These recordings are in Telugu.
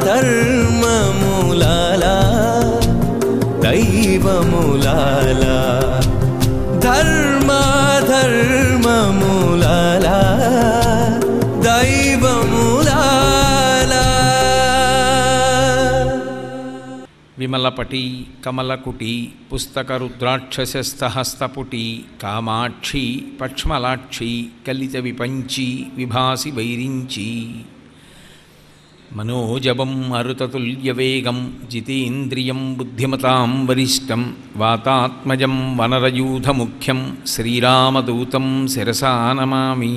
ధర్మములాలా దైవములాలా ధర్మ ధర్మములాలా దైవములాలా విమలపటి కమలకుటి పుస్తకరుద్రాక్షసస్తహస్తపుటి కామాక్షి పక్ష్మలాక్షి కలిత విపంచి విభాసి వైరించి మనోజవం మరుతతుల్యవేగం జితేంద్రియం బుద్ధిమతాం వరిష్టం వాతాత్మజం వనరయూధముఖ్యం శ్రీరామదూతం శిరసా నమామి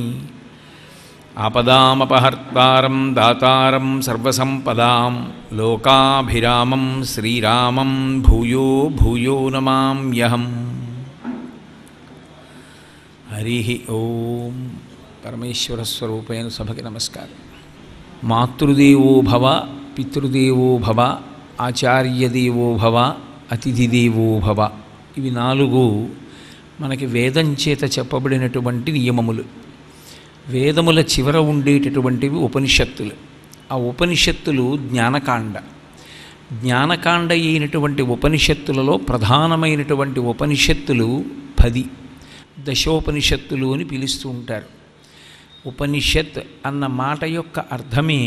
ఆపదామపహర్తారం దాతారం సర్వసంపదాం లోకాభిరామం శ్రీరామం భూయో భూయో నమామ్యహం హరి ఓం పరమేశ్వర స్వరూపైన సభకి నమస్కారం మాతృదేవో భవ పితృదేవో భవ ఆచార్యదేవో భవ అతిథిదేవో భవ ఇవి నాలుగు మనకి వేదం చేత చెప్పబడినటువంటి నియమములు వేదముల చివర ఉండేటటువంటివి ఉపనిషత్తులు ఆ ఉపనిషత్తులు జ్ఞానకాండ జ్ఞానకాండ అయినటువంటి ఉపనిషత్తులలో ప్రధానమైనటువంటి ఉపనిషత్తులు పది దశోపనిషత్తులు అని పిలుస్తూ ఉంటారు ఉపనిషత్ అన్న మాట యొక్క అర్థమే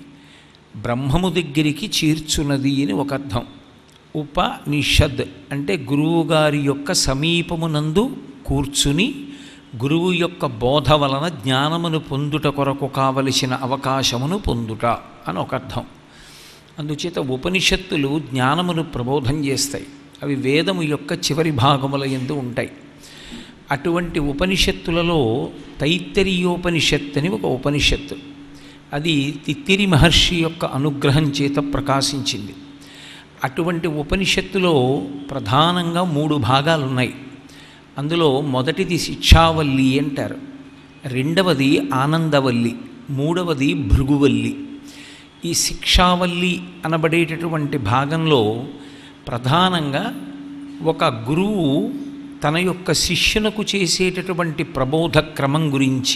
బ్రహ్మము దగ్గరికి చేర్చున్నది అని ఒక అర్థం ఉపనిషద్ అంటే గురువుగారి యొక్క సమీపమునందు కూర్చుని గురువు యొక్క బోధ వలన జ్ఞానమును పొందుట కొరకు కావలసిన అవకాశమును పొందుట అని ఒక అర్థం అందుచేత ఉపనిషత్తులు జ్ఞానమును ప్రబోధం చేస్తాయి అవి వేదము యొక్క చివరి భాగముల ఎందు ఉంటాయి అటువంటి ఉపనిషత్తులలో తైత్తరీయోపనిషత్ అని ఒక ఉపనిషత్తు అది తిత్తిరి మహర్షి యొక్క అనుగ్రహం చేత ప్రకాశించింది అటువంటి ఉపనిషత్తులో ప్రధానంగా మూడు భాగాలు ఉన్నాయి అందులో మొదటిది శిక్షావల్లి అంటారు రెండవది ఆనందవల్లి మూడవది భృగువల్లి ఈ శిక్షావల్లి అనబడేటటువంటి భాగంలో ప్రధానంగా ఒక గురువు తన యొక్క శిష్యునకు చేసేటటువంటి ప్రబోధ క్రమం గురించి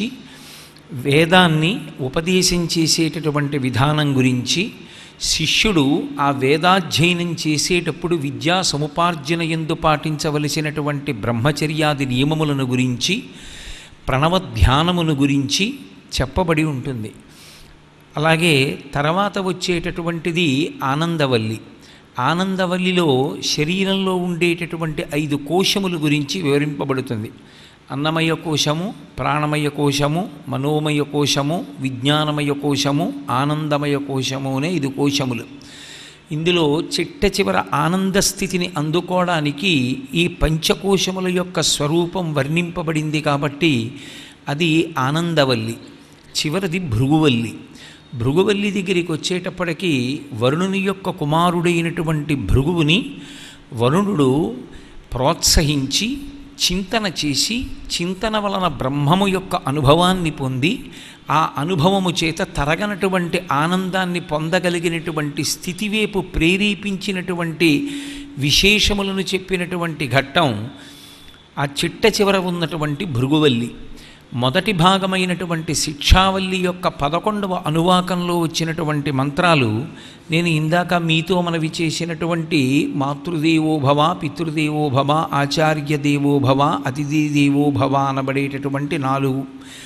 వేదాన్ని ఉపదేశం చేసేటటువంటి విధానం గురించి శిష్యుడు ఆ వేదాధ్యయనం చేసేటప్పుడు విద్యా సముపార్జన ఎందు పాటించవలసినటువంటి బ్రహ్మచర్యాది నియమములను గురించి ప్రణవ ధ్యానమును గురించి చెప్పబడి ఉంటుంది అలాగే తర్వాత వచ్చేటటువంటిది ఆనందవల్లి ఆనందవల్లిలో శరీరంలో ఉండేటటువంటి ఐదు కోశముల గురించి వివరింపబడుతుంది అన్నమయ కోశము ప్రాణమయ కోశము మనోమయ కోశము విజ్ఞానమయ కోశము ఆనందమయ కోశము అనే ఐదు కోశములు ఇందులో చిట్ట చివర ఆనంద స్థితిని అందుకోవడానికి ఈ పంచకోశముల యొక్క స్వరూపం వర్ణింపబడింది కాబట్టి అది ఆనందవల్లి చివరిది భృగువల్లి భృగువల్లి దగ్గరికి వచ్చేటప్పటికి వరుణుని యొక్క కుమారుడైనటువంటి భృగువుని వరుణుడు ప్రోత్సహించి చింతన చేసి చింతన వలన బ్రహ్మము యొక్క అనుభవాన్ని పొంది ఆ అనుభవము చేత తరగనటువంటి ఆనందాన్ని పొందగలిగినటువంటి స్థితివైపు ప్రేరేపించినటువంటి విశేషములను చెప్పినటువంటి ఘట్టం ఆ చిట్ట చివర ఉన్నటువంటి భృగువల్లి మొదటి భాగమైనటువంటి శిక్షావల్లి యొక్క పదకొండవ అనువాకంలో వచ్చినటువంటి మంత్రాలు నేను ఇందాక మీతో మనవి చేసినటువంటి మాతృదేవో భవ పితృదేవో భవ ఆచార్య దేవో భవ అతిథి దేవో భవ అనబడేటటువంటి నాలుగు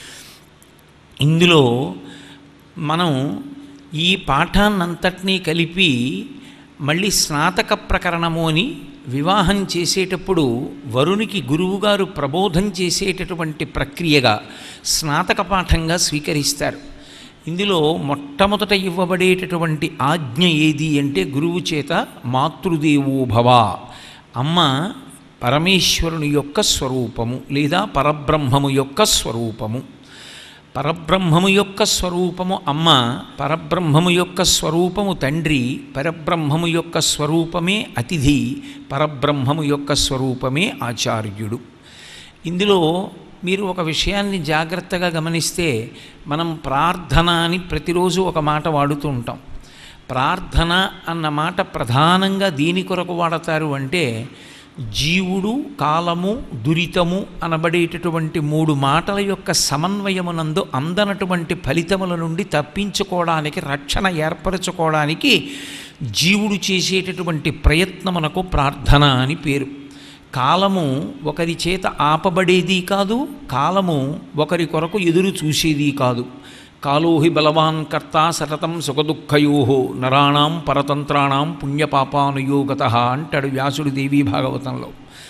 ఇందులో మనం ఈ పాఠాన్నంతటినీ కలిపి మళ్ళీ స్నాతక ప్రకరణము అని వివాహం చేసేటప్పుడు వరునికి గురువుగారు ప్రబోధం చేసేటటువంటి ప్రక్రియగా స్నాతక పాఠంగా స్వీకరిస్తారు ఇందులో మొట్టమొదట ఇవ్వబడేటటువంటి ఆజ్ఞ ఏది అంటే గురువు చేత మాతృదేవో భవ అమ్మ పరమేశ్వరుని యొక్క స్వరూపము లేదా పరబ్రహ్మము యొక్క స్వరూపము పరబ్రహ్మము యొక్క స్వరూపము అమ్మ పరబ్రహ్మము యొక్క స్వరూపము తండ్రి పరబ్రహ్మము యొక్క స్వరూపమే అతిథి పరబ్రహ్మము యొక్క స్వరూపమే ఆచార్యుడు ఇందులో మీరు ఒక విషయాన్ని జాగ్రత్తగా గమనిస్తే మనం ప్రార్థన అని ప్రతిరోజు ఒక మాట వాడుతూ ఉంటాం ప్రార్థన అన్న మాట ప్రధానంగా దీని కొరకు వాడతారు అంటే జీవుడు కాలము దురితము అనబడేటటువంటి మూడు మాటల యొక్క సమన్వయమునందు అందనటువంటి ఫలితముల నుండి తప్పించుకోవడానికి రక్షణ ఏర్పరచుకోవడానికి జీవుడు చేసేటటువంటి ప్రయత్నమునకు ప్రార్థన అని పేరు కాలము ఒకరి చేత ఆపబడేది కాదు కాలము ఒకరి కొరకు ఎదురు చూసేది కాదు కాలోహి బలవాన్ కర్త సతతం సుఖదుఃఖయో నరాణం పరతంత్రాణం పుణ్యపాపానుయోగత అంటాడు వ్యాసుడు దేవీ భాగవతంలో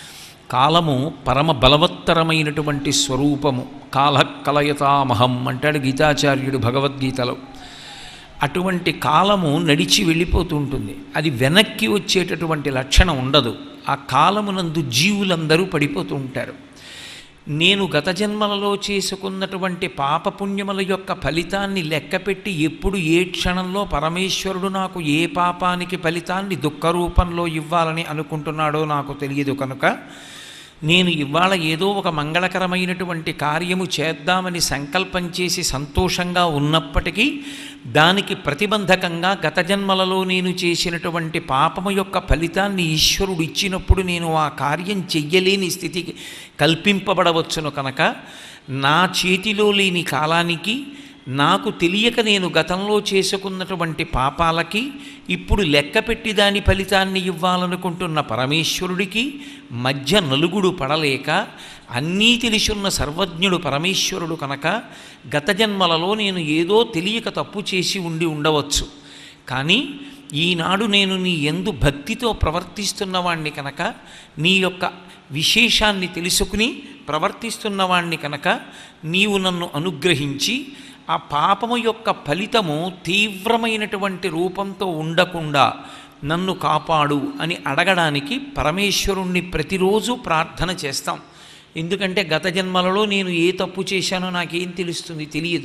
కాలము పరమ బలవత్తరమైనటువంటి స్వరూపము కాల కలయతామహం అంటాడు గీతాచార్యుడు భగవద్గీతలో అటువంటి కాలము నడిచి వెళ్ళిపోతుంటుంది అది వెనక్కి వచ్చేటటువంటి లక్షణం ఉండదు ఆ కాలమునందు జీవులందరూ పడిపోతూ ఉంటారు నేను గత జన్మలలో చేసుకున్నటువంటి పాపపుణ్యముల యొక్క ఫలితాన్ని లెక్కపెట్టి ఎప్పుడు ఏ క్షణంలో పరమేశ్వరుడు నాకు ఏ పాపానికి ఫలితాన్ని దుఃఖ రూపంలో ఇవ్వాలని అనుకుంటున్నాడో నాకు తెలియదు కనుక నేను ఇవాళ ఏదో ఒక మంగళకరమైనటువంటి కార్యము చేద్దామని సంకల్పం చేసి సంతోషంగా ఉన్నప్పటికీ దానికి ప్రతిబంధకంగా గత జన్మలలో నేను చేసినటువంటి పాపము యొక్క ఫలితాన్ని ఈశ్వరుడు ఇచ్చినప్పుడు నేను ఆ కార్యం చెయ్యలేని స్థితికి కల్పింపబడవచ్చును కనుక నా చేతిలో లేని కాలానికి నాకు తెలియక నేను గతంలో చేసుకున్నటువంటి పాపాలకి ఇప్పుడు లెక్కపెట్టి దాని ఫలితాన్ని ఇవ్వాలనుకుంటున్న పరమేశ్వరుడికి మధ్య నలుగుడు పడలేక అన్నీ తెలిసున్న సర్వజ్ఞుడు పరమేశ్వరుడు కనుక గత జన్మలలో నేను ఏదో తెలియక తప్పు చేసి ఉండి ఉండవచ్చు కానీ ఈనాడు నేను నీ ఎందు భక్తితో ప్రవర్తిస్తున్నవాణ్ణి కనుక నీ యొక్క విశేషాన్ని తెలుసుకుని ప్రవర్తిస్తున్నవాణ్ణి కనుక నీవు నన్ను అనుగ్రహించి ఆ పాపము యొక్క ఫలితము తీవ్రమైనటువంటి రూపంతో ఉండకుండా నన్ను కాపాడు అని అడగడానికి పరమేశ్వరుణ్ణి ప్రతిరోజు ప్రార్థన చేస్తాం ఎందుకంటే గత జన్మలలో నేను ఏ తప్పు చేశానో నాకేం తెలుస్తుంది తెలియదు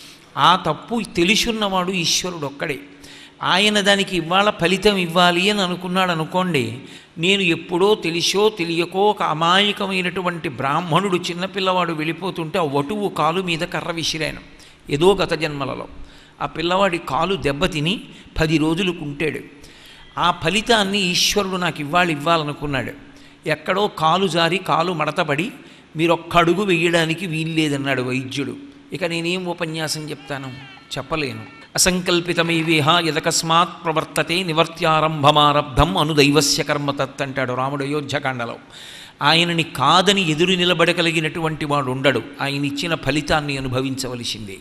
ఆ తప్పు తెలుసున్నవాడు ఈశ్వరుడు ఒక్కడే ఆయన దానికి ఇవాళ ఫలితం ఇవ్వాలి అని అనుకున్నాడు అనుకోండి నేను ఎప్పుడో తెలిసో తెలియకో ఒక అమాయకమైనటువంటి బ్రాహ్మణుడు చిన్నపిల్లవాడు వెళ్ళిపోతుంటే ఆ వటువు కాలు మీద కర్ర విసిరాను ఏదో గత జన్మలలో ఆ పిల్లవాడి కాలు దెబ్బతిని పది రోజులు కుంటాడు ఆ ఫలితాన్ని ఈశ్వరుడు నాకు ఇవ్వాలి ఇవ్వాలనుకున్నాడు ఎక్కడో కాలు జారి కాలు మడతపడి మీరు ఒక్క అడుగు వేయడానికి వీల్లేదన్నాడు వైద్యుడు ఇక నేనేం ఉపన్యాసం చెప్తాను చెప్పలేను అసంకల్పితమైవేహ యదకస్మాత్ ప్రవర్తతే నివర్త్యారంభమారబ్ధం అనుదైవస్య కర్మ తత్ అంటాడు రాముడు అయోధ్యకాండలో ఆయనని కాదని ఎదురు నిలబడగలిగినటువంటి వాడు ఉండడు ఆయన ఇచ్చిన ఫలితాన్ని అనుభవించవలసిందే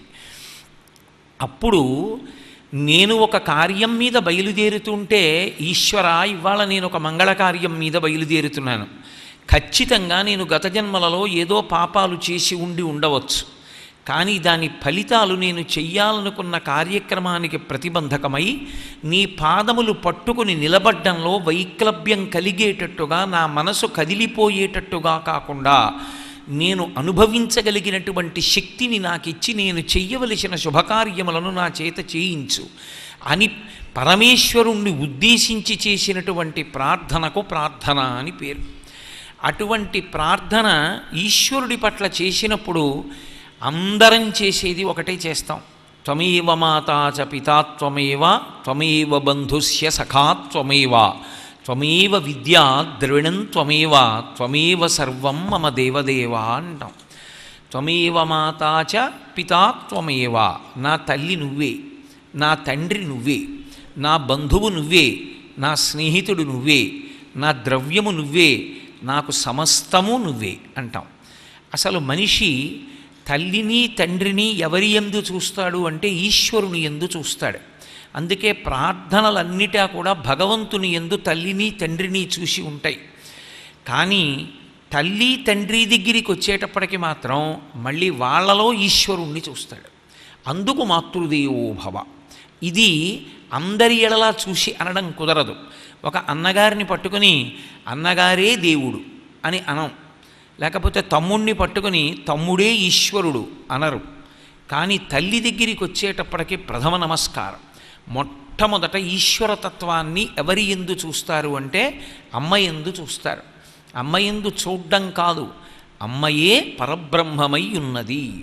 అప్పుడు నేను ఒక కార్యం మీద బయలుదేరుతుంటే ఈశ్వర ఇవాళ నేను ఒక మంగళ కార్యం మీద బయలుదేరుతున్నాను ఖచ్చితంగా నేను గత జన్మలలో ఏదో పాపాలు చేసి ఉండి ఉండవచ్చు కానీ దాని ఫలితాలు నేను చెయ్యాలనుకున్న కార్యక్రమానికి ప్రతిబంధకమై నీ పాదములు పట్టుకుని నిలబడ్డంలో వైక్లభ్యం కలిగేటట్టుగా నా మనసు కదిలిపోయేటట్టుగా కాకుండా నేను అనుభవించగలిగినటువంటి శక్తిని నాకు ఇచ్చి నేను చెయ్యవలసిన శుభకార్యములను నా చేత చేయించు అని పరమేశ్వరుణ్ణి ఉద్దేశించి చేసినటువంటి ప్రార్థనకు ప్రార్థన అని పేరు అటువంటి ప్రార్థన ఈశ్వరుడి పట్ల చేసినప్పుడు అందరం చేసేది ఒకటే చేస్తాం త్వమేవ మాతా చ పితా త్వమేవ త్వమేవ బంధుస్య సఖా త్వమేవ త్వమేవ విద్యా ద్రవిణం త్వమేవ త్వమేవ సర్వం మమ దేవదేవ అంటాం త్వమేవ మాతా చ పితా త్వమేవ నా తల్లి నువ్వే నా తండ్రి నువ్వే నా బంధువు నువ్వే నా స్నేహితుడు నువ్వే నా ద్రవ్యము నువ్వే నాకు సమస్తము నువ్వే అంటాం అసలు మనిషి తల్లిని తండ్రిని ఎవరి ఎందు చూస్తాడు అంటే ఈశ్వరుని ఎందు చూస్తాడు అందుకే ప్రార్థనలన్నిటా కూడా భగవంతుని ఎందు తల్లిని తండ్రిని చూసి ఉంటాయి కానీ తల్లి తండ్రి దగ్గరికి వచ్చేటప్పటికి మాత్రం మళ్ళీ వాళ్ళలో ఈశ్వరుణ్ణి చూస్తాడు అందుకు మాతృదేవో భవ ఇది అందరి ఎడలా చూసి అనడం కుదరదు ఒక అన్నగారిని పట్టుకుని అన్నగారే దేవుడు అని అనం లేకపోతే తమ్ముణ్ణి పట్టుకుని తమ్ముడే ఈశ్వరుడు అనరు కానీ తల్లి దగ్గరికి వచ్చేటప్పటికి ప్రథమ నమస్కారం మొట్టమొదట ఈశ్వరతత్వాన్ని ఎవరి ఎందు చూస్తారు అంటే అమ్మ ఎందు చూస్తారు అమ్మ ఎందు చూడ్డం కాదు అమ్మయే పరబ్రహ్మమై ఉన్నది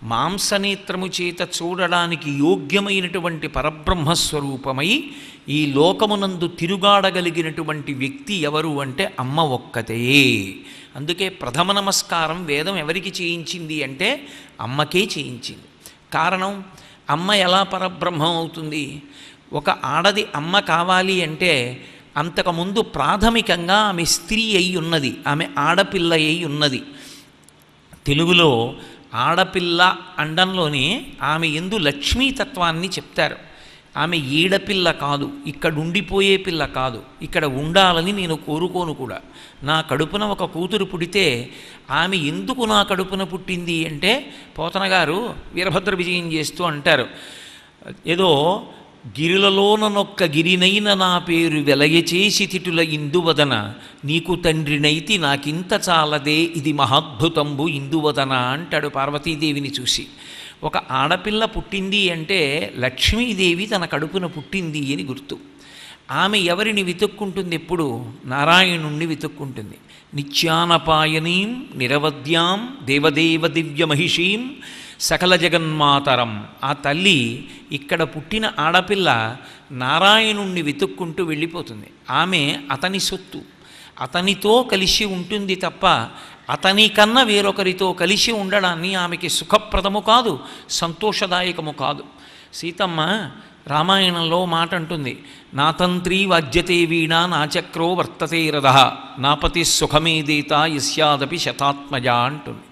మాంసనేత్రము చేత చూడడానికి యోగ్యమైనటువంటి పరబ్రహ్మస్వరూపమై ఈ లోకమునందు తిరుగాడగలిగినటువంటి వ్యక్తి ఎవరు అంటే అమ్మ ఒక్కతే అందుకే ప్రథమ నమస్కారం వేదం ఎవరికి చేయించింది అంటే అమ్మకే చేయించింది కారణం అమ్మ ఎలా పరబ్రహ్మం అవుతుంది ఒక ఆడది అమ్మ కావాలి అంటే అంతకుముందు ప్రాథమికంగా ఆమె స్త్రీ అయి ఉన్నది ఆమె ఆడపిల్ల అయి ఉన్నది తెలుగులో ఆడపిల్ల అండంలోనే ఆమె ఎందు లక్ష్మీతత్వాన్ని చెప్తారు ఆమె ఈడపిల్ల కాదు ఇక్కడ ఉండిపోయే పిల్ల కాదు ఇక్కడ ఉండాలని నేను కోరుకోను కూడా నా కడుపున ఒక కూతురు పుడితే ఆమె ఎందుకు నా కడుపున పుట్టింది అంటే పోతన గారు వీరభద్ర విజయం చేస్తూ అంటారు ఏదో గిరిలలోననొక్క గిరినైన నా పేరు వెలయచేసి తిటుల ఇందువదన నీకు తండ్రినైతి నాకింత చాలదే ఇది మహాద్భుతంబు ఇందువదన అంటాడు పార్వతీదేవిని చూసి ఒక ఆడపిల్ల పుట్టింది అంటే లక్ష్మీదేవి తన కడుపున పుట్టింది అని గుర్తు ఆమె ఎవరిని వెతుక్కుంటుంది ఎప్పుడు నారాయణుణ్ణి వెతుక్కుంటుంది నిత్యానపాయనీం నిరవద్యాం దేవదేవ దివ్య మహిషీం సకల జగన్మాతరం ఆ తల్లి ఇక్కడ పుట్టిన ఆడపిల్ల నారాయణుణ్ణి వెతుక్కుంటూ వెళ్ళిపోతుంది ఆమె అతని సొత్తు అతనితో కలిసి ఉంటుంది తప్ప అతని కన్నా వేరొకరితో కలిసి ఉండడాన్ని ఆమెకి సుఖప్రదము కాదు సంతోషదాయకము కాదు సీతమ్మ రామాయణంలో మాట అంటుంది నా తంత్రి వాద్యతే వీణ నా చక్రో వర్తతే రథ నాపతి సుఖమేదేత యస్యాదపి శతాత్మజ అంటుంది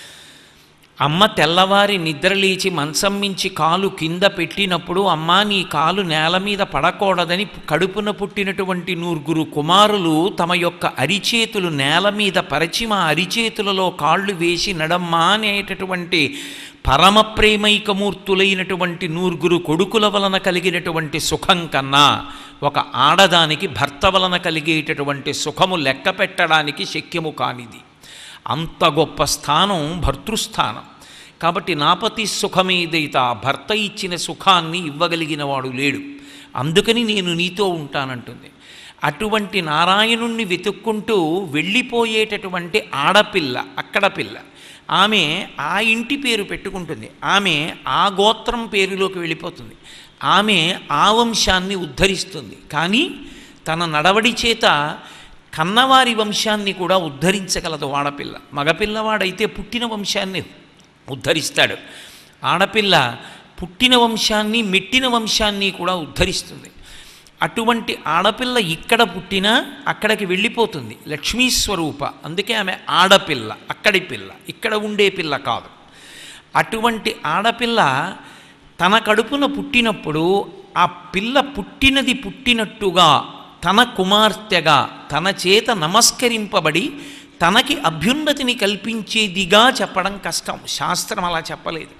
అమ్మ తెల్లవారి నిద్రలేచి మంచం మించి కాలు కింద పెట్టినప్పుడు అమ్మ నీ కాలు నేల మీద పడకూడదని కడుపున పుట్టినటువంటి నూరుగురు కుమారులు తమ యొక్క అరిచేతులు నేల మీద పరిచి మా అరిచేతులలో కాళ్ళు వేసి నడమ్మా అనేటటువంటి పరమ ప్రేమైకమూర్తులైనటువంటి నూరుగురు కొడుకుల వలన కలిగినటువంటి సుఖం కన్నా ఒక ఆడదానికి భర్త వలన కలిగేటటువంటి సుఖము లెక్క పెట్టడానికి శక్యము కానిది అంత గొప్ప స్థానం భర్తృస్థానం కాబట్టి నాపతి సుఖమేదైతే భర్త ఇచ్చిన సుఖాన్ని ఇవ్వగలిగిన వాడు లేడు అందుకని నేను నీతో ఉంటానంటుంది అటువంటి నారాయణుణ్ణి వెతుక్కుంటూ వెళ్ళిపోయేటటువంటి ఆడపిల్ల అక్కడ పిల్ల ఆమె ఆ ఇంటి పేరు పెట్టుకుంటుంది ఆమె ఆ గోత్రం పేరులోకి వెళ్ళిపోతుంది ఆమె ఆ వంశాన్ని ఉద్ధరిస్తుంది కానీ తన నడవడి చేత కన్నవారి వంశాన్ని కూడా ఉద్ధరించగలదు ఆడపిల్ల మగపిల్లవాడైతే పుట్టిన వంశాన్ని ఉద్ధరిస్తాడు ఆడపిల్ల పుట్టిన వంశాన్ని మెట్టిన వంశాన్ని కూడా ఉద్ధరిస్తుంది అటువంటి ఆడపిల్ల ఇక్కడ పుట్టినా అక్కడికి వెళ్ళిపోతుంది లక్ష్మీ స్వరూప అందుకే ఆమె ఆడపిల్ల అక్కడి పిల్ల ఇక్కడ ఉండే పిల్ల కాదు అటువంటి ఆడపిల్ల తన కడుపున పుట్టినప్పుడు ఆ పిల్ల పుట్టినది పుట్టినట్టుగా తన కుమార్తెగా తన చేత నమస్కరింపబడి తనకి అభ్యున్నతిని కల్పించేదిగా చెప్పడం కష్టం శాస్త్రం అలా చెప్పలేదు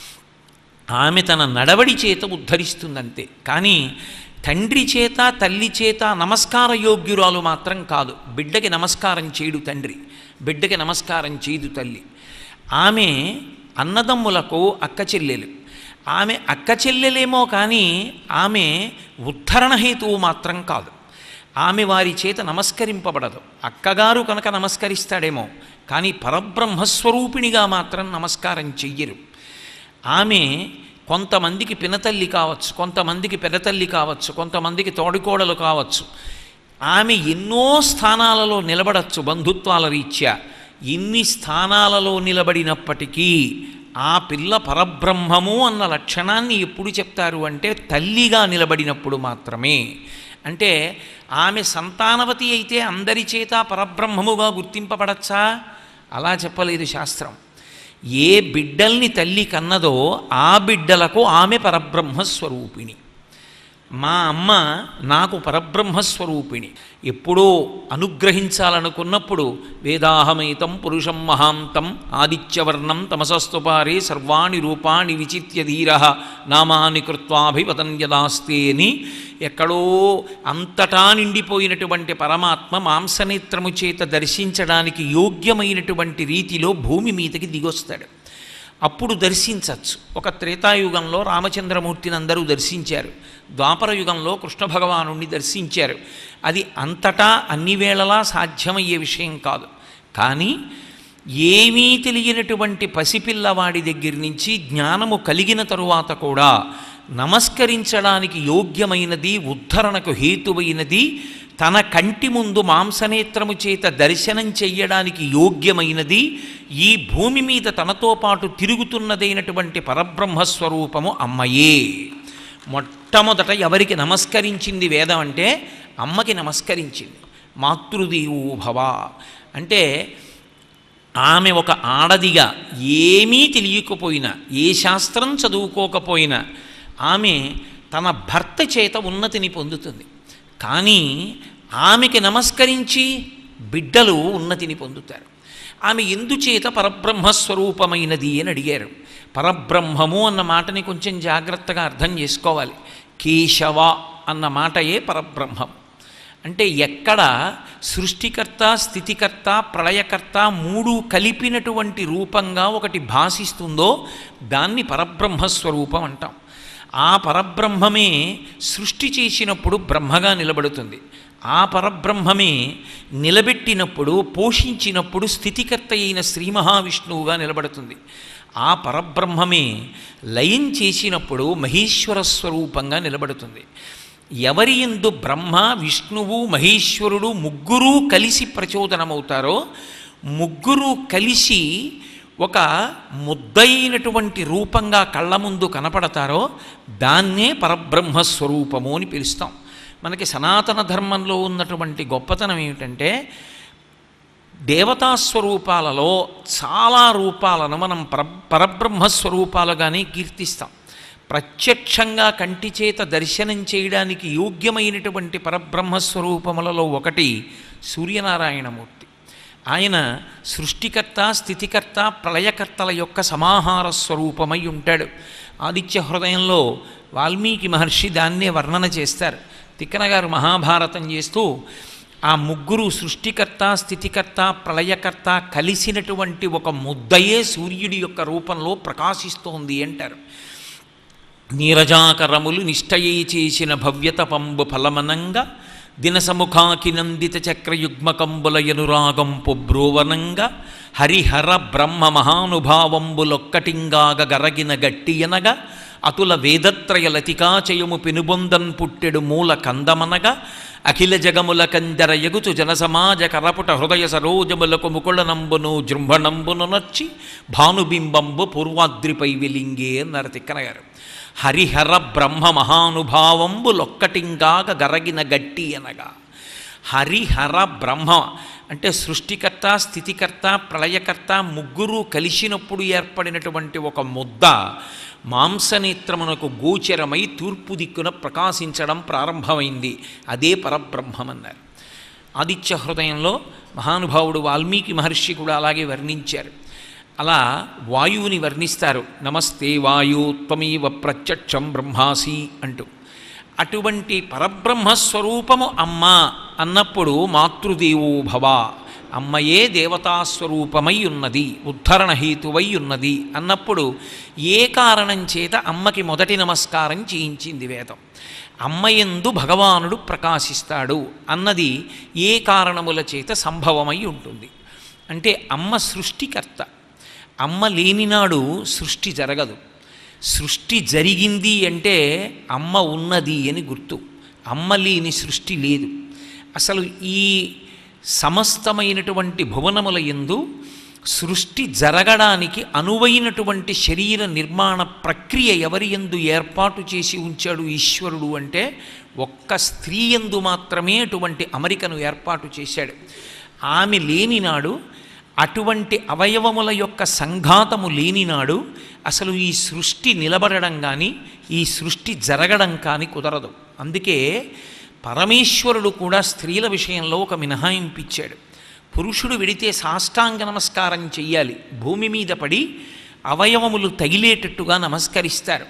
ఆమె తన నడవడి చేత ఉద్ధరిస్తుందంతే కానీ తండ్రి చేత తల్లి చేత నమస్కార యోగ్యురాలు మాత్రం కాదు బిడ్డకి నమస్కారం చేయడు తండ్రి బిడ్డకి నమస్కారం చేయదు తల్లి ఆమె అన్నదమ్ములకు అక్క చెల్లెలు ఆమె అక్క చెల్లెలేమో కానీ ఆమె ఉద్ధరణ హేతువు మాత్రం కాదు ఆమె వారి చేత నమస్కరింపబడదు అక్కగారు కనుక నమస్కరిస్తాడేమో కానీ పరబ్రహ్మస్వరూపిణిగా మాత్రం నమస్కారం చెయ్యరు ఆమె కొంతమందికి పినతల్లి కావచ్చు కొంతమందికి పెదతల్లి కావచ్చు కొంతమందికి తోడికోడలు కావచ్చు ఆమె ఎన్నో స్థానాలలో నిలబడచ్చు బంధుత్వాల రీత్యా ఇన్ని స్థానాలలో నిలబడినప్పటికీ ఆ పిల్ల పరబ్రహ్మము అన్న లక్షణాన్ని ఎప్పుడు చెప్తారు అంటే తల్లిగా నిలబడినప్పుడు మాత్రమే అంటే ఆమె సంతానవతి అయితే అందరి చేత పరబ్రహ్మముగా గుర్తింపబడచ్చా అలా చెప్పలేదు శాస్త్రం ఏ బిడ్డల్ని తల్లి కన్నదో ఆ బిడ్డలకు ఆమె పరబ్రహ్మస్వరూపిణి మా అమ్మ నాకు పరబ్రహ్మస్వరూపిణి ఎప్పుడో అనుగ్రహించాలనుకున్నప్పుడు వేదాహమైతం పురుషం మహాంతం ఆదిత్యవర్ణం తమసస్తుపారే సర్వాణి రూపాణి విచిత్య ధీర నామాని కృత్వాభివతన్యదాస్తే అని ఎక్కడో అంతటా నిండిపోయినటువంటి పరమాత్మ మాంసనేత్రము చేత దర్శించడానికి యోగ్యమైనటువంటి రీతిలో భూమి మీదకి దిగొస్తాడు అప్పుడు దర్శించవచ్చు ఒక త్రేతాయుగంలో రామచంద్రమూర్తిని అందరూ దర్శించారు ద్వాపర యుగంలో కృష్ణ భగవానుణ్ణి దర్శించారు అది అంతటా అన్ని వేళలా సాధ్యమయ్యే విషయం కాదు కానీ ఏమీ తెలియనటువంటి పసిపిల్లవాడి దగ్గర నుంచి జ్ఞానము కలిగిన తరువాత కూడా నమస్కరించడానికి యోగ్యమైనది ఉద్ధరణకు హేతువైనది తన కంటి ముందు మాంసనేత్రము చేత దర్శనం చెయ్యడానికి యోగ్యమైనది ఈ భూమి మీద తనతో పాటు తిరుగుతున్నదైనటువంటి పరబ్రహ్మస్వరూపము అమ్మయే మొట్టమొదట ఎవరికి నమస్కరించింది వేదం అంటే అమ్మకి నమస్కరించింది మాతృదేవో భవ అంటే ఆమె ఒక ఆడదిగా ఏమీ తెలియకపోయినా ఏ శాస్త్రం చదువుకోకపోయినా ఆమె తన భర్త చేత ఉన్నతిని పొందుతుంది కానీ ఆమెకి నమస్కరించి బిడ్డలు ఉన్నతిని పొందుతారు ఆమె ఎందుచేత పరబ్రహ్మస్వరూపమైనది అని అడిగారు పరబ్రహ్మము అన్న మాటని కొంచెం జాగ్రత్తగా అర్థం చేసుకోవాలి కేశవ అన్న మాటయే పరబ్రహ్మం అంటే ఎక్కడ సృష్టికర్త స్థితికర్త ప్రళయకర్త మూడు కలిపినటువంటి రూపంగా ఒకటి భాషిస్తుందో దాన్ని పరబ్రహ్మస్వరూపం అంటాం ఆ పరబ్రహ్మమే సృష్టి చేసినప్పుడు బ్రహ్మగా నిలబడుతుంది ఆ పరబ్రహ్మమే నిలబెట్టినప్పుడు పోషించినప్పుడు స్థితికర్త అయిన శ్రీ మహావిష్ణువుగా నిలబడుతుంది ఆ పరబ్రహ్మమే లయం చేసినప్పుడు మహేశ్వర స్వరూపంగా నిలబడుతుంది ఎవరి ఎందు బ్రహ్మ విష్ణువు మహేశ్వరుడు ముగ్గురూ కలిసి ప్రచోదనమవుతారో ముగ్గురు కలిసి ఒక ముద్దయినటువంటి రూపంగా కళ్ళ ముందు కనపడతారో దాన్నే పరబ్రహ్మస్వరూపము అని పిలుస్తాం మనకి సనాతన ధర్మంలో ఉన్నటువంటి గొప్పతనం ఏమిటంటే దేవతాస్వరూపాలలో చాలా రూపాలను మనం పర పరబ్రహ్మస్వరూపాలుగానే కీర్తిస్తాం ప్రత్యక్షంగా కంటి చేత దర్శనం చేయడానికి యోగ్యమైనటువంటి పరబ్రహ్మస్వరూపములలో ఒకటి సూర్యనారాయణమూర్తి ఆయన సృష్టికర్త స్థితికర్త ప్రళయకర్తల యొక్క సమాహార స్వరూపమై ఉంటాడు ఆదిత్య హృదయంలో వాల్మీకి మహర్షి దాన్నే వర్ణన చేస్తారు తిక్కన గారు మహాభారతం చేస్తూ ఆ ముగ్గురు సృష్టికర్త స్థితికర్త ప్రళయకర్త కలిసినటువంటి ఒక ముద్దయే సూర్యుడి యొక్క రూపంలో ప్రకాశిస్తోంది అంటారు నీరజాకరములు నిష్టయే చేసిన భవ్యత పంబు ఫలమనంగా దినసముఖాకి నందిత చక్రయుగ్మకంబుల యనురాగంపు బ్రోవనంగా హరిహర బ్రహ్మ మహానుభావంబులొక్కటింగాగ గరగిన గట్టియనగా అతుల వేదత్రయ లతికాచయము పెనుబొందన్ పుట్టెడు మూల కందమనగా అఖిల జగముల కందర ఎగుచు జనసమాజ కరపుట హృదయ సరోజములకు ముకుళనంబును జృంభణంబును నచ్చి భానుబింబంబు పూర్వాద్రిపై వెలింగే అన్నారు తిక్కన గారు హరిహర బ్రహ్మ మహానుభావంబులొక్కటింగాక గరగిన గట్టి అనగా హరిహర బ్రహ్మ అంటే సృష్టికర్త స్థితికర్త ప్రళయకర్త ముగ్గురు కలిసినప్పుడు ఏర్పడినటువంటి ఒక ముద్ద మాంసనేత్రమునకు గోచరమై తూర్పు దిక్కున ప్రకాశించడం ప్రారంభమైంది అదే పరబ్రహ్మమన్నారు ఆదిత్య హృదయంలో మహానుభావుడు వాల్మీకి మహర్షి కూడా అలాగే వర్ణించారు అలా వాయువుని వర్ణిస్తారు నమస్తే వాయు త్వమీవ ప్రత్యక్షం బ్రహ్మాసి అంటూ అటువంటి పరబ్రహ్మస్వరూపము అమ్మ అన్నప్పుడు మాతృదేవో భవ అమ్మయే దేవతాస్వరూపమై ఉన్నది ఉద్ధరణ హేతువై ఉన్నది అన్నప్పుడు ఏ కారణం చేత అమ్మకి మొదటి నమస్కారం చేయించింది వేదం అమ్మయందు భగవానుడు ప్రకాశిస్తాడు అన్నది ఏ కారణముల చేత సంభవమై ఉంటుంది అంటే అమ్మ సృష్టికర్త అమ్మ లేనినాడు సృష్టి జరగదు సృష్టి జరిగింది అంటే అమ్మ ఉన్నది అని గుర్తు అమ్మ లేని సృష్టి లేదు అసలు ఈ సమస్తమైనటువంటి భువనముల ఎందు సృష్టి జరగడానికి అనువైనటువంటి శరీర నిర్మాణ ప్రక్రియ ఎవరి ఎందు ఏర్పాటు చేసి ఉంచాడు ఈశ్వరుడు అంటే ఒక్క స్త్రీ ఎందు మాత్రమే అటువంటి అమరికను ఏర్పాటు చేశాడు ఆమె లేనినాడు అటువంటి అవయవముల యొక్క సంఘాతము లేనినాడు అసలు ఈ సృష్టి నిలబడడం కానీ ఈ సృష్టి జరగడం కానీ కుదరదు అందుకే పరమేశ్వరుడు కూడా స్త్రీల విషయంలో ఒక మినహాయింపు ఇచ్చాడు పురుషుడు వెడితే సాష్టాంగ నమస్కారం చెయ్యాలి భూమి మీద పడి అవయవములు తగిలేటట్టుగా నమస్కరిస్తారు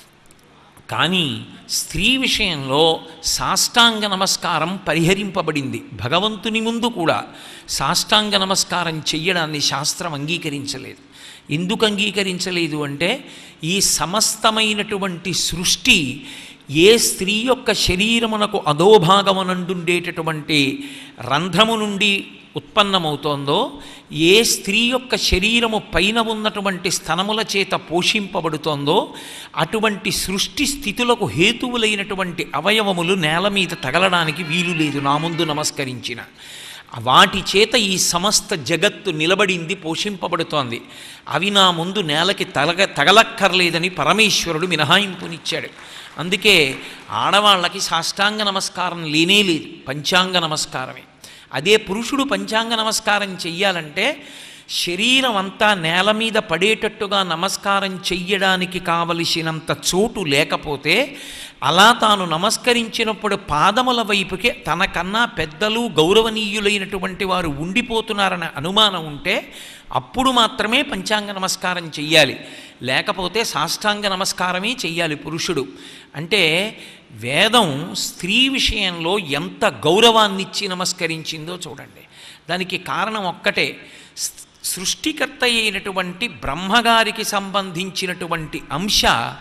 కానీ స్త్రీ విషయంలో సాష్టాంగ నమస్కారం పరిహరింపబడింది భగవంతుని ముందు కూడా సాష్టాంగ నమస్కారం చెయ్యడాన్ని శాస్త్రం అంగీకరించలేదు ఎందుకు అంగీకరించలేదు అంటే ఈ సమస్తమైనటువంటి సృష్టి ఏ స్త్రీ యొక్క శరీరమునకు అధోభాగమునందుండేటటువంటి రంధ్రము నుండి ఉత్పన్నమవుతోందో ఏ స్త్రీ యొక్క శరీరము పైన ఉన్నటువంటి స్తనముల చేత పోషింపబడుతోందో అటువంటి సృష్టి స్థితులకు హేతువులైనటువంటి అవయవములు నేల మీద తగలడానికి వీలు లేదు నా ముందు నమస్కరించిన వాటి చేత ఈ సమస్త జగత్తు నిలబడింది పోషింపబడుతోంది అవి నా ముందు నేలకి తలగ తగలక్కర్లేదని పరమేశ్వరుడు మినహాయింపునిచ్చాడు అందుకే ఆడవాళ్ళకి సాష్టాంగ నమస్కారం లేనే లేదు పంచాంగ నమస్కారమే అదే పురుషుడు పంచాంగ నమస్కారం చెయ్యాలంటే శరీరం అంతా నేల మీద పడేటట్టుగా నమస్కారం చెయ్యడానికి కావలసినంత చోటు లేకపోతే అలా తాను నమస్కరించినప్పుడు పాదముల వైపుకే తనకన్నా పెద్దలు గౌరవనీయులైనటువంటి వారు ఉండిపోతున్నారనే అనుమానం ఉంటే అప్పుడు మాత్రమే పంచాంగ నమస్కారం చెయ్యాలి లేకపోతే సాష్టాంగ నమస్కారమే చెయ్యాలి పురుషుడు అంటే వేదం స్త్రీ విషయంలో ఎంత గౌరవాన్ని ఇచ్చి నమస్కరించిందో చూడండి దానికి కారణం ఒక్కటే స్- సృష్టికర్త అయినటువంటి బ్రహ్మగారికి సంబంధించినటువంటి అంశ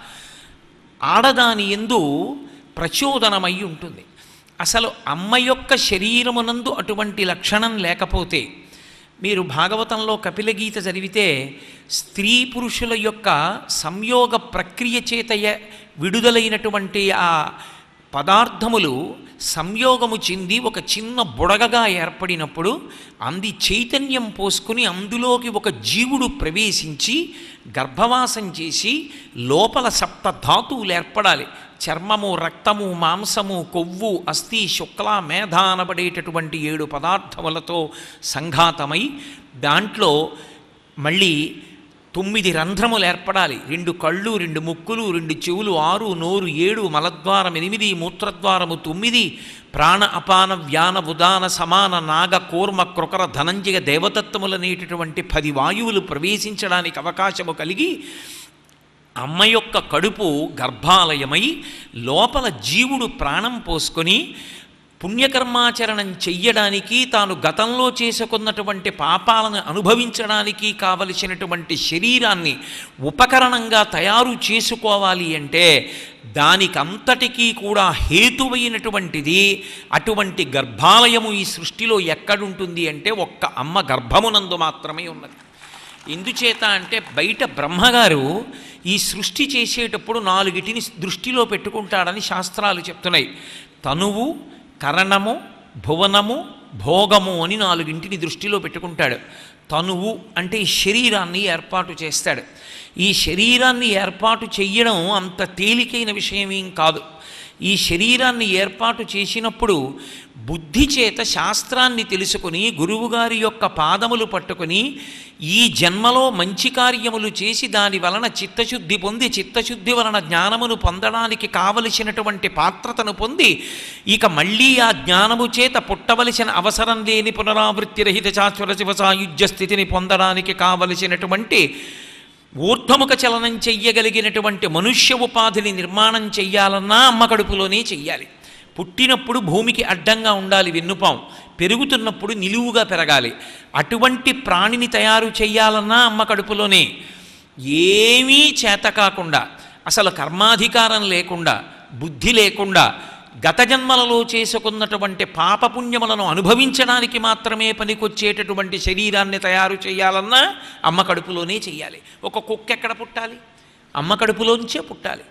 ఆడదాని ఎందు ప్రచోదనమై ఉంటుంది అసలు అమ్మ యొక్క శరీరమునందు అటువంటి లక్షణం లేకపోతే మీరు భాగవతంలో కపిలగీత చదివితే స్త్రీ పురుషుల యొక్క సంయోగ ప్రక్రియ చేత య- విడుదలైనటువంటి ఆ పదార్థములు సంయోగము చెంది ఒక చిన్న బుడగగా ఏర్పడినప్పుడు అంది చైతన్యం పోసుకుని అందులోకి ఒక జీవుడు ప్రవేశించి గర్భవాసం చేసి లోపల సప్త ధాతువులు ఏర్పడాలి చర్మము రక్తము మాంసము కొవ్వు అస్థి శుక్ల మేధ అనబడేటటువంటి ఏడు పదార్థములతో సంఘాతమై దాంట్లో మళ్ళీ తొమ్మిది రంధ్రములు ఏర్పడాలి రెండు కళ్ళు రెండు ముక్కులు రెండు చెవులు ఆరు నోరు ఏడు మలద్వారం ఎనిమిది మూత్రద్వారము తొమ్మిది ప్రాణ అపాన వ్యాన ఉదాన సమాన నాగ కూర్మ కృకర ధనంజయ దేవతత్వములనేటటువంటి పది వాయువులు ప్రవేశించడానికి అవకాశము కలిగి అమ్మ యొక్క కడుపు గర్భాలయమై లోపల జీవుడు ప్రాణం పోసుకొని పుణ్యకర్మాచరణం చెయ్యడానికి తాను గతంలో చేసుకున్నటువంటి పాపాలను అనుభవించడానికి కావలసినటువంటి శరీరాన్ని ఉపకరణంగా తయారు చేసుకోవాలి అంటే దానికంతటికీ కూడా హేతువైనటువంటిది అటువంటి గర్భాలయము ఈ సృష్టిలో ఎక్కడుంటుంది అంటే ఒక్క అమ్మ గర్భమునందు మాత్రమే ఉన్నది ఎందుచేత అంటే బయట బ్రహ్మగారు ఈ సృష్టి చేసేటప్పుడు నాలుగిటిని దృష్టిలో పెట్టుకుంటాడని శాస్త్రాలు చెప్తున్నాయి తనువు కరణము భువనము భోగము అని నాలుగింటిని దృష్టిలో పెట్టుకుంటాడు తనువు అంటే ఈ శరీరాన్ని ఏర్పాటు చేస్తాడు ఈ శరీరాన్ని ఏర్పాటు చెయ్యడం అంత తేలికైన విషయమేం కాదు ఈ శరీరాన్ని ఏర్పాటు చేసినప్పుడు బుద్ధి చేత శాస్త్రాన్ని తెలుసుకుని గురువుగారి యొక్క పాదములు పట్టుకుని ఈ జన్మలో మంచి కార్యములు చేసి దాని వలన చిత్తశుద్ధి పొంది చిత్తశుద్ధి వలన జ్ఞానమును పొందడానికి కావలసినటువంటి పాత్రతను పొంది ఇక మళ్ళీ ఆ జ్ఞానము చేత పుట్టవలసిన అవసరం లేని పునరావృత్తి రహిత శాశ్వత శివ సాయుధ్య స్థితిని పొందడానికి కావలసినటువంటి ఊర్ధ్వముఖ చలనం చెయ్యగలిగినటువంటి మనుష్య ఉపాధిని నిర్మాణం చెయ్యాలన్నా అమ్మ కడుపులోనే చెయ్యాలి పుట్టినప్పుడు భూమికి అడ్డంగా ఉండాలి వెన్నుపాం పెరుగుతున్నప్పుడు నిలువుగా పెరగాలి అటువంటి ప్రాణిని తయారు చెయ్యాలన్నా అమ్మ కడుపులోనే ఏమీ చేత కాకుండా అసలు కర్మాధికారం లేకుండా బుద్ధి లేకుండా గత జన్మలలో చేసుకున్నటువంటి పాపపుణ్యములను అనుభవించడానికి మాత్రమే పనికొచ్చేటటువంటి శరీరాన్ని తయారు చేయాలన్నా అమ్మ కడుపులోనే చెయ్యాలి ఒక కుక్క ఎక్కడ పుట్టాలి అమ్మ కడుపులోంచే పుట్టాలి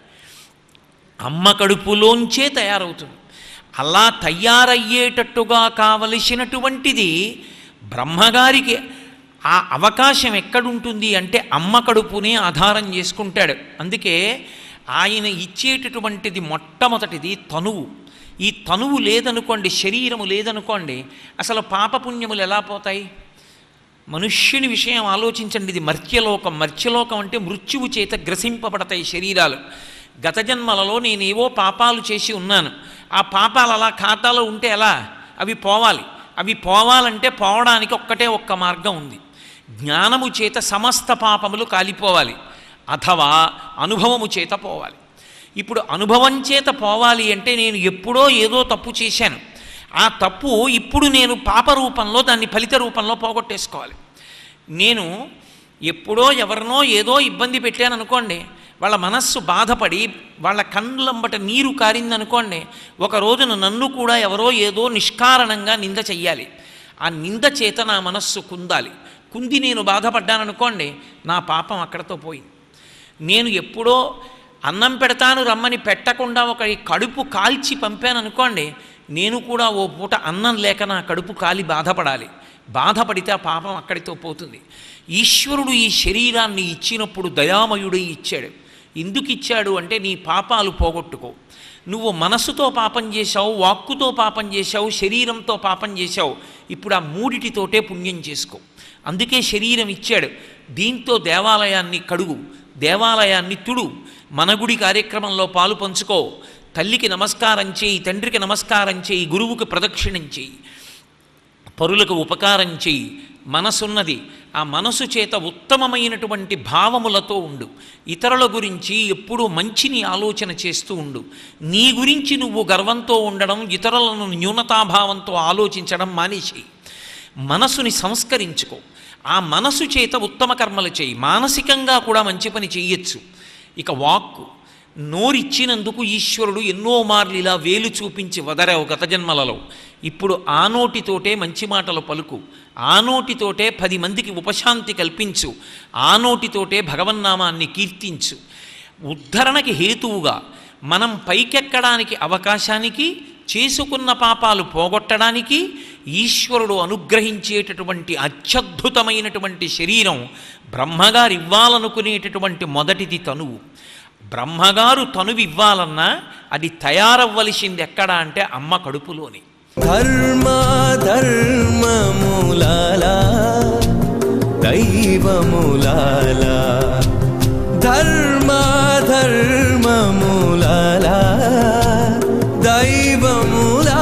అమ్మ కడుపులోంచే తయారవుతుంది అలా తయారయ్యేటట్టుగా కావలసినటువంటిది బ్రహ్మగారికి ఆ అవకాశం ఎక్కడుంటుంది అంటే అమ్మ కడుపునే ఆధారం చేసుకుంటాడు అందుకే ఆయన ఇచ్చేటటువంటిది మొట్టమొదటిది తనువు ఈ తనువు లేదనుకోండి శరీరము లేదనుకోండి అసలు పాపపుణ్యములు ఎలా పోతాయి మనుష్యుని విషయం ఆలోచించండి ఇది మర్త్యలోకం మర్త్యలోకం అంటే మృత్యువు చేత గ్రసింపబడతాయి శరీరాలు గత జన్మలలో నేనేవో పాపాలు చేసి ఉన్నాను ఆ పాపాలు అలా ఖాతాలో ఉంటే ఎలా అవి పోవాలి అవి పోవాలంటే పోవడానికి ఒక్కటే ఒక్క మార్గం ఉంది జ్ఞానము చేత సమస్త పాపములు కాలిపోవాలి అథవా అనుభవము చేత పోవాలి ఇప్పుడు అనుభవం చేత పోవాలి అంటే నేను ఎప్పుడో ఏదో తప్పు చేశాను ఆ తప్పు ఇప్పుడు నేను పాప రూపంలో దాన్ని ఫలిత రూపంలో పోగొట్టేసుకోవాలి నేను ఎప్పుడో ఎవరినో ఏదో ఇబ్బంది పెట్టాను అనుకోండి వాళ్ళ మనస్సు బాధపడి వాళ్ళ కన్నులంబట నీరు కారిందనుకోండి ఒక రోజున నన్ను కూడా ఎవరో ఏదో నిష్కారణంగా నింద చెయ్యాలి ఆ నింద చేత నా మనస్సు కుందాలి కుంది నేను బాధపడ్డాననుకోండి నా పాపం అక్కడతో పోయింది నేను ఎప్పుడో అన్నం పెడతాను రమ్మని పెట్టకుండా ఒక కడుపు కాల్చి పంపాను అనుకోండి నేను కూడా ఓ పూట అన్నం లేక నా కడుపు కాలి బాధపడాలి బాధపడితే ఆ పాపం అక్కడితో పోతుంది ఈశ్వరుడు ఈ శరీరాన్ని ఇచ్చినప్పుడు దయామయుడు ఇచ్చాడు ఎందుకు ఇచ్చాడు అంటే నీ పాపాలు పోగొట్టుకో నువ్వు మనసుతో పాపం చేశావు వాక్కుతో పాపం చేశావు శరీరంతో పాపం చేశావు ఇప్పుడు ఆ మూడిటితోటే పుణ్యం చేసుకో అందుకే శరీరం ఇచ్చాడు దీంతో దేవాలయాన్ని కడుగు దేవాలయాన్ని తుడు మన గుడి కార్యక్రమంలో పాలు పంచుకో తల్లికి నమస్కారం చేయి తండ్రికి నమస్కారం చేయి గురువుకి ప్రదక్షిణం చేయి పరులకు ఉపకారం చేయి మనసున్నది ఆ మనసు చేత ఉత్తమమైనటువంటి భావములతో ఉండు ఇతరుల గురించి ఎప్పుడూ మంచిని ఆలోచన చేస్తూ ఉండు నీ గురించి నువ్వు గర్వంతో ఉండడం ఇతరులను న్యూనతాభావంతో ఆలోచించడం మానేసి మనసుని సంస్కరించుకో ఆ మనసు చేత ఉత్తమ కర్మలు చేయి మానసికంగా కూడా మంచి పని చెయ్యొచ్చు ఇక వాక్కు నోరిచ్చినందుకు ఈశ్వరుడు ఎన్నో మార్లు ఇలా వేలు చూపించి వదరావు గత జన్మలలో ఇప్పుడు ఆ నోటితోటే మంచి మాటలు పలుకు ఆ నోటితోటే పది మందికి ఉపశాంతి కల్పించు ఆ నోటితోటే భగవన్నామాన్ని కీర్తించు ఉద్ధరణకి హేతువుగా మనం పైకెక్కడానికి అవకాశానికి చేసుకున్న పాపాలు పోగొట్టడానికి ఈశ్వరుడు అనుగ్రహించేటటువంటి అత్యద్భుతమైనటువంటి శరీరం బ్రహ్మగారు ఇవ్వాలనుకునేటటువంటి మొదటిది తనువు బ్రహ్మగారు తనువు ఇవ్వాలన్నా అది తయారవ్వలసింది ఎక్కడ అంటే అమ్మ కడుపులోని ధర్మ ధర్మములాల దైవములాల ధర్మ ధర్మములాల దైవములాల